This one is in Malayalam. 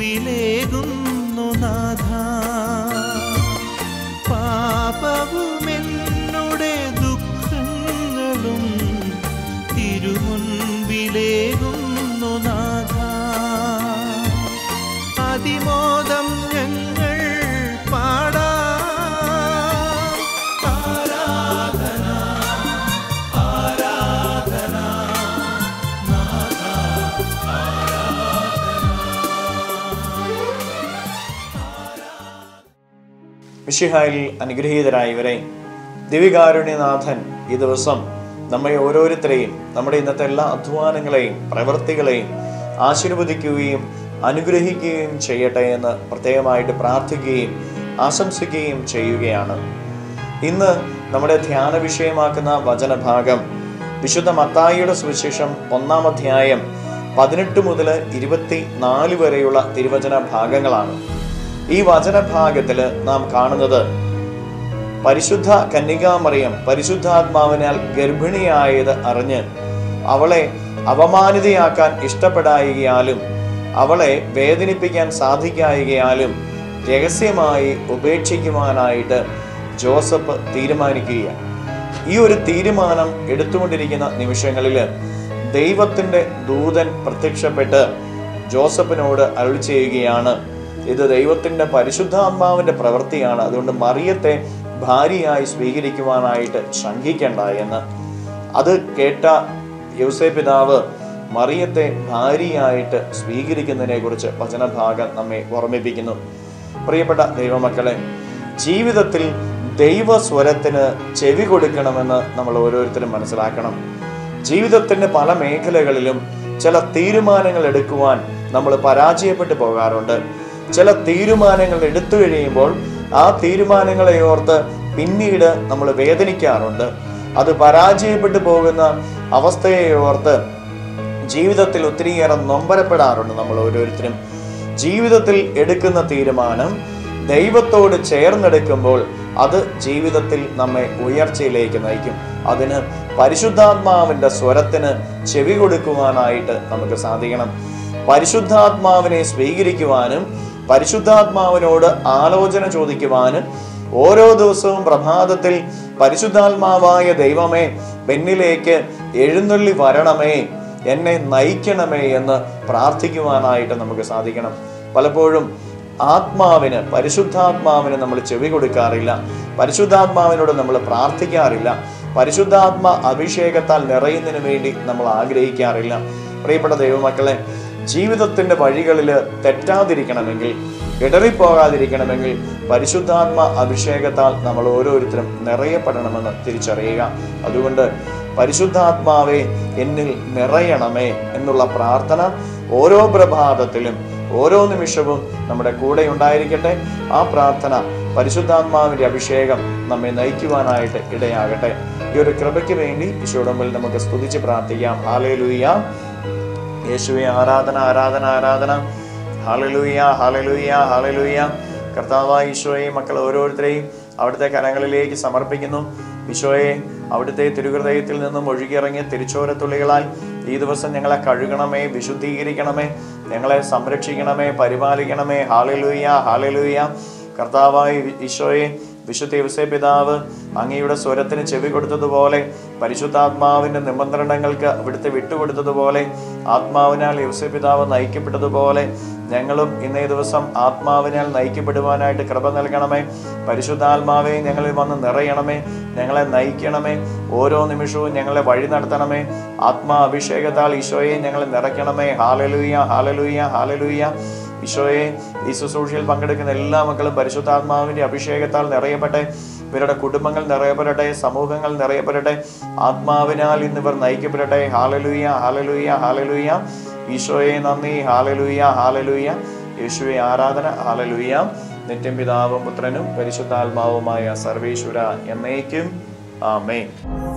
തിരുമുൻപിലേകുന്നു നാഥ പാപവുമെന്നുടെ ദുഃഖങ്ങളും തിരുമുൻപിലേകുന്നു നാഥ അതിമോദം ഞങ്ങൾ പാടാ ആരാധന ആരാധന മിഷിഹായിൽ അനുഗ്രഹീതരായവരെ ദിവികാരുണ്യനാഥൻ ഈ ദിവസം നമ്മെ ഓരോരുത്തരെയും നമ്മുടെ ഇന്നത്തെ എല്ലാ അധ്വാനങ്ങളെയും പ്രവൃത്തികളെയും ആശീർവദിക്കുകയും അനുഗ്രഹിക്കുകയും ചെയ്യട്ടെ എന്ന് പ്രത്യേകമായിട്ട് പ്രാർത്ഥിക്കുകയും ആശംസിക്കുകയും ചെയ്യുകയാണ് ഇന്ന് നമ്മുടെ ധ്യാന വിഷയമാക്കുന്ന വചനഭാഗം വിശുദ്ധ മത്തായിയുടെ സുവിശേഷം ഒന്നാം അധ്യായം പതിനെട്ട് മുതൽ ഇരുപത്തി നാല് വരെയുള്ള തിരുവചന ഭാഗങ്ങളാണ് ഈ വചനഭാഗത്തിൽ നാം കാണുന്നത് പരിശുദ്ധ കന്യകാമറിയം പരിശുദ്ധാത്മാവിനാൽ ഗർഭിണിയായത് അറിഞ്ഞ് അവളെ അപമാനിതയാക്കാൻ ഇഷ്ടപ്പെടായികയാലും അവളെ വേദനിപ്പിക്കാൻ സാധിക്കായികയാലും രഹസ്യമായി ഉപേക്ഷിക്കുവാനായിട്ട് ജോസഫ് തീരുമാനിക്കുകയാണ് ഈ ഒരു തീരുമാനം എടുത്തുകൊണ്ടിരിക്കുന്ന നിമിഷങ്ങളിൽ ദൈവത്തിന്റെ ദൂതൻ പ്രത്യക്ഷപ്പെട്ട് ജോസഫിനോട് അരുളി ചെയ്യുകയാണ് ഇത് ദൈവത്തിന്റെ പരിശുദ്ധാത്മാവിന്റെ പ്രവൃത്തിയാണ് അതുകൊണ്ട് മറിയത്തെ ഭാര്യയായി സ്വീകരിക്കുവാനായിട്ട് ശങ്കിക്കണ്ട എന്ന് അത് കേട്ട യൗസേ പിതാവ് മറിയത്തെ ഭാര്യയായിട്ട് സ്വീകരിക്കുന്നതിനെ കുറിച്ച് വചനഭാഗം നമ്മെ ഓർമ്മിപ്പിക്കുന്നു പ്രിയപ്പെട്ട ദൈവമക്കളെ ജീവിതത്തിൽ ദൈവസ്വരത്തിന് ചെവി കൊടുക്കണമെന്ന് നമ്മൾ ഓരോരുത്തരും മനസ്സിലാക്കണം ജീവിതത്തിന്റെ പല മേഖലകളിലും ചില തീരുമാനങ്ങൾ എടുക്കുവാൻ നമ്മൾ പരാജയപ്പെട്ടു പോകാറുണ്ട് ചില തീരുമാനങ്ങൾ എടുത്തു കഴിയുമ്പോൾ ആ തീരുമാനങ്ങളെ ഓർത്ത് പിന്നീട് നമ്മൾ വേദനിക്കാറുണ്ട് അത് പരാജയപ്പെട്ടു പോകുന്ന അവസ്ഥയെ ഓർത്ത് ജീവിതത്തിൽ ഒത്തിരിയേറെ നൊമ്പരപ്പെടാറുണ്ട് നമ്മൾ ഓരോരുത്തരും ജീവിതത്തിൽ എടുക്കുന്ന തീരുമാനം ദൈവത്തോട് ചേർന്നെടുക്കുമ്പോൾ അത് ജീവിതത്തിൽ നമ്മെ ഉയർച്ചയിലേക്ക് നയിക്കും അതിന് പരിശുദ്ധാത്മാവിന്റെ സ്വരത്തിന് ചെവി കൊടുക്കുവാനായിട്ട് നമുക്ക് സാധിക്കണം പരിശുദ്ധാത്മാവിനെ സ്വീകരിക്കുവാനും പരിശുദ്ധാത്മാവിനോട് ആലോചന ചോദിക്കുവാനും ഓരോ ദിവസവും പ്രഭാതത്തിൽ പരിശുദ്ധാത്മാവായ ദൈവമേ പെന്നിലേക്ക് എഴുന്നള്ളി വരണമേ എന്നെ നയിക്കണമേ എന്ന് പ്രാർത്ഥിക്കുവാനായിട്ട് നമുക്ക് സാധിക്കണം പലപ്പോഴും ആത്മാവിന് പരിശുദ്ധാത്മാവിന് നമ്മൾ ചെവി കൊടുക്കാറില്ല പരിശുദ്ധാത്മാവിനോട് നമ്മൾ പ്രാർത്ഥിക്കാറില്ല പരിശുദ്ധാത്മ അഭിഷേകത്താൽ നിറയുന്നതിന് വേണ്ടി നമ്മൾ ആഗ്രഹിക്കാറില്ല പ്രിയപ്പെട്ട ദൈവമക്കളെ ജീവിതത്തിന്റെ വഴികളിൽ തെറ്റാതിരിക്കണമെങ്കിൽ ഇടറിപ്പോകാതിരിക്കണമെങ്കിൽ പരിശുദ്ധാത്മ അഭിഷേകത്താൽ നമ്മൾ ഓരോരുത്തരും നിറയപ്പെടണമെന്ന് തിരിച്ചറിയുക അതുകൊണ്ട് പരിശുദ്ധാത്മാവെ എന്നിൽ നിറയണമേ എന്നുള്ള പ്രാർത്ഥന ഓരോ പ്രഭാതത്തിലും ഓരോ നിമിഷവും നമ്മുടെ കൂടെ ഉണ്ടായിരിക്കട്ടെ ആ പ്രാർത്ഥന പരിശുദ്ധാത്മാവിന്റെ അഭിഷേകം നമ്മെ നയിക്കുവാനായിട്ട് ഇടയാകട്ടെ ഈ ഒരു കൃപയ്ക്ക് വേണ്ടി ഈശോടമ്പിൽ നമുക്ക് സ്തുതിച്ച് പ്രാർത്ഥിക്കാം ഹാലേലുയ്യ യേശുവെ ആരാധന ആരാധന ആരാധന ഹാലലൂയ ഹാലലൂയ ഹാലലൂയ കർത്താവായ ഈശോയെ മക്കൾ ഓരോരുത്തരെയും അവിടുത്തെ കരങ്ങളിലേക്ക് സമർപ്പിക്കുന്നു ഈശോയെ അവിടുത്തെ തിരുഹൃദയത്തിൽ നിന്നും ഒഴുകിയിറങ്ങിയ തിരിച്ചോരത്തുള്ളികളാൽ ഈ ദിവസം ഞങ്ങളെ കഴുകണമേ വിശുദ്ധീകരിക്കണമേ ഞങ്ങളെ സംരക്ഷിക്കണമേ പരിപാലിക്കണമേ ഹാലലൂയ ഹാലലൂയ കർത്താവായ ഈശോയെ വിശുദ്ധ യവസേ പിതാവ് അങ്ങയുടെ സ്വരത്തിന് ചെവി കൊടുത്തതുപോലെ പരിശുദ്ധാത്മാവിന്റെ നിബന്ധനങ്ങൾക്ക് അവിടുത്തെ വിട്ടുകൊടുത്തതുപോലെ ആത്മാവിനാൽ യവസേ പിതാവ് നയിക്കപ്പെട്ടതുപോലെ ഞങ്ങളും ഇന്നേ ദിവസം ആത്മാവിനാൽ നയിക്കപ്പെടുവാനായിട്ട് കൃപ നൽകണമേ പരിശുദ്ധാത്മാവെ ഞങ്ങളിൽ വന്ന് നിറയണമേ ഞങ്ങളെ നയിക്കണമേ ഓരോ നിമിഷവും ഞങ്ങളെ വഴി നടത്തണമേ ആത്മാ അഭിഷേകത്താൽ ഈശോയെ ഞങ്ങളെ നിറയ്ക്കണമേ ഹാലലൂയ ഹാലലൂയ ഹാലലൂയ ഈശോയെ ഈ ശുശ്രൂഷയിൽ പങ്കെടുക്കുന്ന എല്ലാ മക്കളും പരിശുദ്ധാത്മാവിന്റെ അഭിഷേകത്താൽ നിറയപ്പെടെ ഇവരുടെ കുടുംബങ്ങൾ നിറയപ്പെടട്ടെ സമൂഹങ്ങൾ നിറയപ്പെടട്ടെ ആത്മാവിനാൽ ഇന്നിവർ നയിക്കപ്പെടട്ടെ ഹാലലൂയ ഹാലലൂയ ഹാലലൂയ ഈശോയെ നന്ദി ഹാലലൂയ ഹാലലൂയ യേശുവെ ആരാധന ഹാലലൂയ നിത്യം പിതാവും പുത്രനും പരിശുദ്ധാത്മാവുമായ സർവേശ്വര എന്നേക്കും ആമേൻ